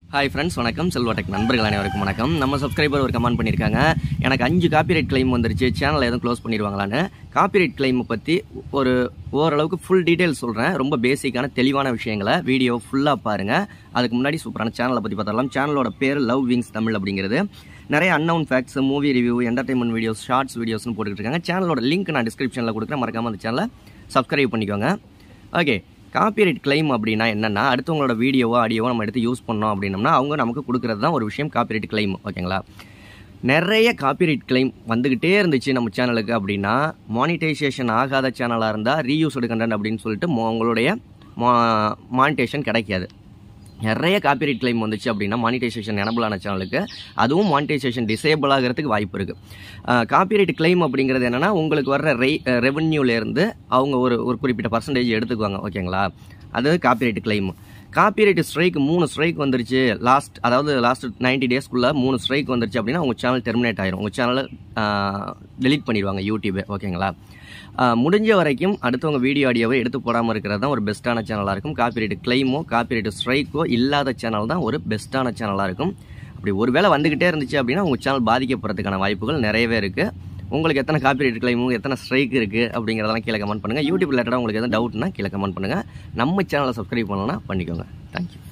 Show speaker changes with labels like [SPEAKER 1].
[SPEAKER 1] hi friends வணக்கம் செல்வாடெக் நண்பர்கள் அனைவருக்கும் வணக்கம் நம்ம சப்ஸ்கிரைபர் ஒரு கமெண்ட் பண்ணியிருக்காங்க எனக்கு அஞ்சு காப்பிரைட் கிளைம் வந்துருச்சு சேனல் எதுவும் க்ளோஸ் பண்ணிடுவாங்களான்னு காப்பிரைட் கிளைம் பற்றி ஒரு ஓரளவுக்கு ஃபுல் டீட்டெயில் சொல்கிறேன் ரொம்ப பேசிக்கான தெளிவான விஷயங்களை வீடியோ ஃபுல்லாக பாருங்கள் அதுக்கு முன்னாடி சூப்பரான சேனலை பற்றி பார்த்தரலாம் சேனலோட பேர் லவ் விங்ஸ் தமிழ் அப்படிங்கிறது நிறைய unknown facts movie review entertainment videos shorts வீடியோஸ்னு போட்டுக்கிட்டு இருக்காங்க சேனலோட லிங்க் நான் டிஸ்கிரிப்ஷனில் கொடுக்குறேன் மறக்காம அந்த சேனலை சப்ஸ்கிரைப் பண்ணிக்கோங்க ஓகே காப்பிரைட் கிளைம் அப்படின்னா என்னென்னா அடுத்தவங்களோட வீடியோவோ ஆடியோவோ நம்ம எடுத்து யூஸ் பண்ணோம் அப்படின்னம்னா அவங்க நமக்கு கொடுக்குறது தான் ஒரு விஷயம் காப்பிரைட் கிளைம் ஓகேங்களா நிறைய காப்பிரைட் கிளைம் வந்துக்கிட்டே இருந்துச்சு நம்ம சேனலுக்கு அப்படின்னா மானிட்டைசேஷன் ஆகாத சேனலாக இருந்தால் ரீயூஸ்டு கண்டென்ட் அப்படின்னு சொல்லிட்டு மோ- உங்களுடைய மானிட்டேஷன் கிடைக்காது நிறைய காப்பிரைட் கிளைம் வந்துச்சு அப்படின்னா மானிட்டைசேஷன் எனபிளான சேனலுக்கு அதுவும் மானிட்டைசேஷன் டிசேபிள் ஆகிறதுக்கு வாய்ப்பு இருக்குது காப்பிரைட் கிளைம் அப்படிங்கிறது என்னென்னா உங்களுக்கு வர்ற ரெய் ரெவன்யூலேருந்து அவங்க ஒரு ஒரு குறிப்பிட்ட பர்சன்டேஜ் எடுத்துக்குவாங்க ஓகேங்களா அது காப்பிரைட் கிளைம் காப்பிரைட் ஸ்ட்ரைக் மூணு ஸ்ட்ரைக் வந்துருச்சு லாஸ்ட் அதாவது லாஸ்ட் 90 டேஸ்க்குள்ளே மூணு ஸ்ட்ரைக் வந்துருச்சு அப்படின்னா உங்கள் சேனல் டெர்மினேட் ஆயிரும் உங்கள் சேனலை delete பண்ணிடுவாங்க யூடியூபே ஓகேங்களா ஆஹ் முடிஞ்ச வரைக்கும் அடுத்தவங்க வீடியோ ஆடியோவை எடுத்து போடாமல் இருக்கிறது தான் ஒரு பெஸ்ட்டான சேனலாக இருக்கும் காப்பிரைட் கிளைமோ காப்பிரைட் ஸ்ட்ரைக்கோ இல்லாத சேனல் தான் ஒரு பெஸ்ட்டான சேனலாக இருக்கும் அப்படி ஒருவேளை வந்துக்கிட்டே இருந்துச்சு அப்படின்னா உங்கள் சேனல் பாதிக்கப்படுறதுக்கான வாய்ப்புகள் நிறையவே இருக்குது உங்களுக்கு எத்தனை காப்பிரைட் கிளைமு எத்தனை ஸ்ட்ரைக் இருக்குது அப்படிங்கிறதெல்லாம் கீழே கமெண்ட் பண்ணுங்கள் யூடியூப் ரிலேட்டடாக உங்களுக்கு எதுவும் டவுட்னா கீழே கமெண்ட் பண்ணுங்கள் நம்ம சேனலை சப்ஸ்கிரைப் பண்ணலன்னா பண்ணிக்கோங்க தேங்க்யூ